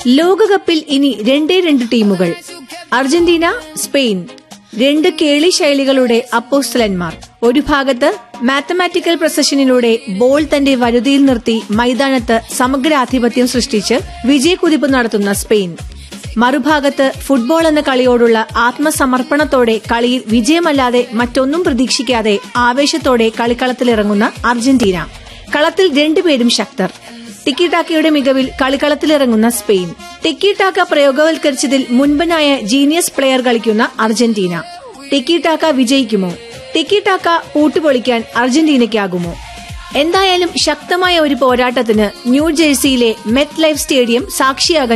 ലോകകപ്പിൽ ഇനി രണ്ടേ രണ്ട് ടീമുകൾ അർജന്റീന സ്പെയിൻ രണ്ട് കേളി ശൈലികളുടെ അപ്പോസ്തലന്മാർ ഒരു ഭാഗത്ത് മാത്തമാറ്റിക്കൽ പ്രസഷനിലൂടെ ബോൾ തന്റെ വരുതിയിൽ നിർത്തി മൈതാനത്ത് സമഗ്ര ആധിപത്യം സൃഷ്ടിച്ച് വിജയക്കുതിപ്പ് നടത്തുന്ന സ്പെയിൻ മറുഭാഗത്ത് ഫുട്ബോൾ എന്ന കളിയോടുള്ള ആത്മസമർപ്പണത്തോടെ കളിയിൽ വിജയമല്ലാതെ മറ്റൊന്നും പ്രതീക്ഷിക്കാതെ ആവേശത്തോടെ കളിക്കളത്തിലിറങ്ങുന്ന അർജന്റീന കളത്തിൽ രണ്ടുപേരും ശക്തർ ടിക്കിടാക്കയുടെ മികവിൽ കളിക്കളത്തിലിറങ്ങുന്ന സ്പെയിൻ ടിക്കിടാക്ക പ്രയോഗവൽക്കരിച്ചതിൽ മുൻപനായ ജീനിയസ് പ്ലെയർ കളിക്കുന്ന അർജന്റീന ടിക്കിടാക്ക വിജയിക്കുമോ ടിക്കിടാക്ക പൂട്ടുപൊളിക്കാൻ അർജന്റീനയ്ക്കാകുമോ എന്തായാലും ശക്തമായ ഒരു പോരാട്ടത്തിന് ന്യൂജേഴ്സിയിലെ മെറ്റ് ലൈഫ് സ്റ്റേഡിയം സാക്ഷിയാകാൻ